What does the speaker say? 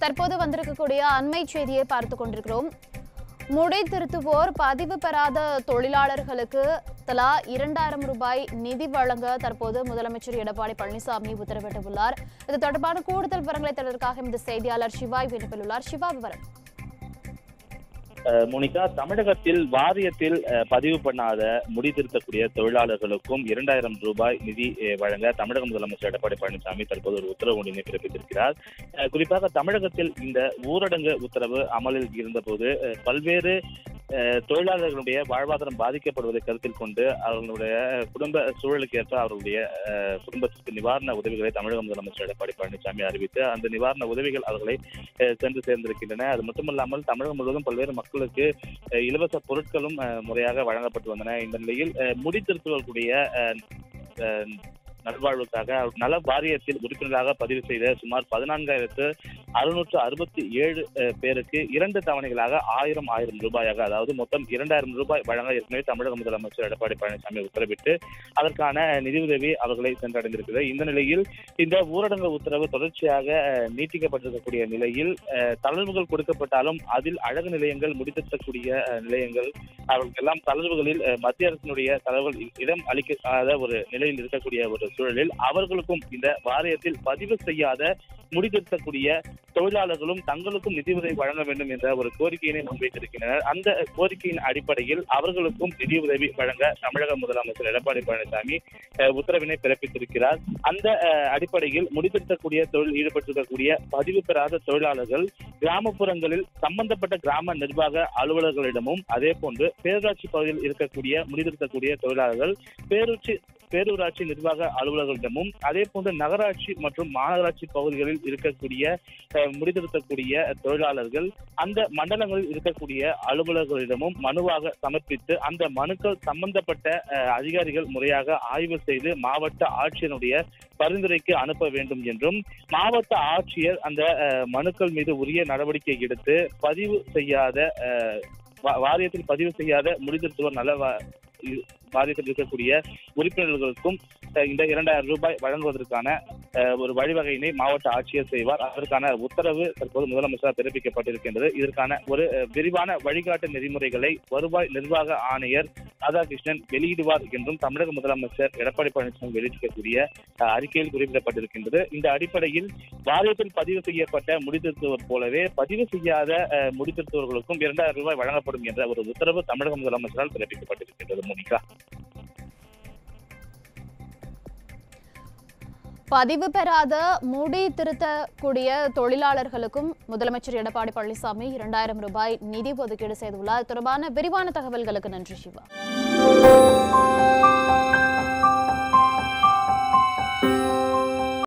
தற்போது வந்திருக்கக்கூடிய அண்மை செய்தியை பார்த்து கொண்டிருக்கிறோம் முடி திருத்துவோர் பதிவு பெறாத தொழிலாளர்களுக்கு தலா இரண்டாயிரம் ரூபாய் நிதி வழங்க தற்போது முதலமைச்சர் எடப்பாடி பழனிசாமி உத்தரவிட்டுள்ளார் இது தொடர்பான கூடுதல் விவரங்களை தருவதற்காக இந்த செய்தியாளர் சிவாய் விண்ணப்பிலுள்ளார் சிவா விவரம் அஹ் மோனிகா தமிழகத்தில் வாரியத்தில் அஹ், பதிவு பண்ணாத முடி திருத்தக்கூடிய தொழிலாளர்களுக்கும் இரண்டாயிரம் ரூபாய் நிதி அஹ், வழங்க தமிழக முதலமைச்சர் எடப்பாடி பழனிசாமி தற்போது ஒரு உத்தரவு ஒன்றினை பிறப்பித்திருக்கிறார் அஹ், குறிப்பாக தமிழகத்தில் இந்த ஊரடங்கு உத்தரவு அமலில் இருந்தபோது அஹ், பல்வேறு அஹ், தொழிலாளர்களுடைய வாழ்வாதாரம் பாதிக்கப்படுவதை கருத்தில் கொண்டு அவர்களுடைய குடும்ப சூழலுக்கு ஏற்ப அவர்களுடைய அஹ், குடும்பத்திற்கு நிவாரண உதவிகளை தமிழக முதலமைச்சர் எடப்பாடி பழனிசாமி அறிவித்து அந்த நிவாரண உதவிகள் அவர்களை அஹ், சென்று சேர்ந்திருக்கின்றன அது மட்டுமல்லாமல் தமிழகம் முழுவதும் பல்வேறு மக்களுக்கு அஹ், இலவச பொருட்களும் அஹ், முறையாக வழங்கப்பட்டு வந்தன இந்த நிலையில் அஹ், முடி திருத்துவர்களுடைய அஹ், அஹ், நல்வாழ்வுக்காக நல வாரியத்தில் உறுப்பினராக பதிவு செய்த சுமார் பதினான்காயிரத்து அறுநூற்று அறுபத்தி ஏழு அஹ், பேருக்கு இரண்டு தவணைகளாக ஆயிரம் ஆயிரம் ரூபாயாக அதாவது மொத்தம் இரண்டாயிரம் ரூபாய் வழங்க ஏற்கனவே தமிழக முதலமைச்சர் எடப்பாடி பழனிசாமி உத்தரவிட்டு அதற்கான நிதியுதவி அவர்களை சென்றடைந்திருக்கிறது இந்த நிலையில் இந்த ஊரடங்கு உத்தரவு தொடர்ச்சியாக அஹ், நீட்டிக்கப்பட்டிருக்கக்கூடிய நிலையில் அஹ், தளர்வுகள் கொடுக்கப்பட்டாலும் அதில் அழகு நிலையங்கள் முடித்திருக்கக்கூடிய அஹ், நிலையங்கள் அவர்களுக்கெல்லாம் தளர்வுகளில் அஹ், மத்திய அரசினுடைய தளர்வுகள் இ- இடம் அளிக்காத ஒரு நிலையில் இருக்கக்கூடிய ஒரு சூழலில் அவர்களுக்கும் இந்த வாரியத்தில் பதிவு செய்யாத முடித்திருக்கக்கூடிய தொழிலாளர்களும் தங்களுக்கும் நிதி உதவி வழங்க வேண்டும் என்ற ஒரு கோரிக்கையினை முன்வைத்திருக்கின்றனர் அந்த கோரிக்கையின் அடிப்படையில் அவர்களுக்கும் நிதி உதவி வழங்க தமிழக முதலமைச்சர் எடப்பாடி பழனிசாமி அஹ், உத்தரவினை பிறப்பித்திருக்கிறார் அந்த அஹ், அடிப்படையில் முடித்திருக்கக்கூடிய தொழில் ஈடுபட்டிருக்கக்கூடிய பதிவு பெறாத தொழிலாளர்கள் கிராமப்புறங்களில் சம்பந்தப்பட்ட கிராம நிர்வாக அலுவலர்களிடமும் அதே போன்று பேரூராட்சி பகுதியில் இருக்கக்கூடிய முடித்திருக்கக்கூடிய தொழிலாளர்கள் பேரூராட்சி பேரூராட்சி நிர்வாக அலுவலர்களிடமும் அதே போன்று நகராட்சி மற்றும் மாநகராட்சி பகுதிகளில் இருக்கக்கூடிய அஹ், முடித்திருக்கக்கூடிய தொழிலாளர்கள் அந்த மண்டலங்களில் இருக்கக்கூடிய அலுவலர்களிடமும் மனுவாக சமர்ப்பித்து அந்த மனுக்கள் சம்பந்தப்பட்ட அஹ், அதிகாரிகள் முறையாக ஆய்வு செய்து மாவட்ட ஆட்சியருடைய பரிந்துரைக்கு அனுப்ப வேண்டும் என்றும் மாவட்ட ஆட்சியர் அந்த அஹ், மனுக்கள் மீது உரிய நடவடிக்கை எடுத்து பதிவு செய்யாத அஹ், வா- வாரியத்தில் பதிவு செய்யாத முடித்திருத்துவர் நல வா- இ- வாரியத்தில் இருக்கக்கூடிய உறுப்பினர்களுக்கும் அஹ், இந்த இரண்டாயிரம் ரூபாய் வழங்குவதற்கான அஹ், ஒரு வழிவகையினை மாவட்ட ஆட்சியர் செய்வார் அதற்கான உத்தரவு தற்போது முதலமைச்சரால் பிறப்பிக்கப்பட்டிருக்கின்றது இதற்கான ஒரு அஹ், விரிவான வழிகாட்டு நெறிமுறைகளை வருவாய் நிர்வாக ஆணையர் ராதாகிருஷ்ணன் வெளியிடுவார் என்றும் தமிழக முதலமைச்சர் எடப்பாடி பழனிசாமி வெளியிட்டிருக்கக்கூடிய அஹ், அறிக்கையில் குறிப்பிடப்பட்டிருக்கின்றது இந்த அடிப்படையில் வாரியத்தில் பதிவு செய்யப்பட்ட முடித்திருத்துவர் போலவே பதிவு செய்யாத அஹ், முடித்திருத்துவர்களுக்கும் இரண்டாயிரம் ரூபாய் வழங்கப்படும் என்ற ஒரு உத்தரவு தமிழக முதலமைச்சரால் பிறப்பிக்கப்பட்டிருக்கின்றது மோனிகா பதிவு பெறாத முடி திருத்தக்கூடிய தொழிலாளர்களுக்கும் முதலமைச்சர் எடப்பாடி பழனிசாமி இரண்டாயிரம் ரூபாய் நிதி ஒதுக்கீடு செய்துள்ளார் இது தொடர்பான விரிவான தகவல்களுக்கு நன்றி சிவா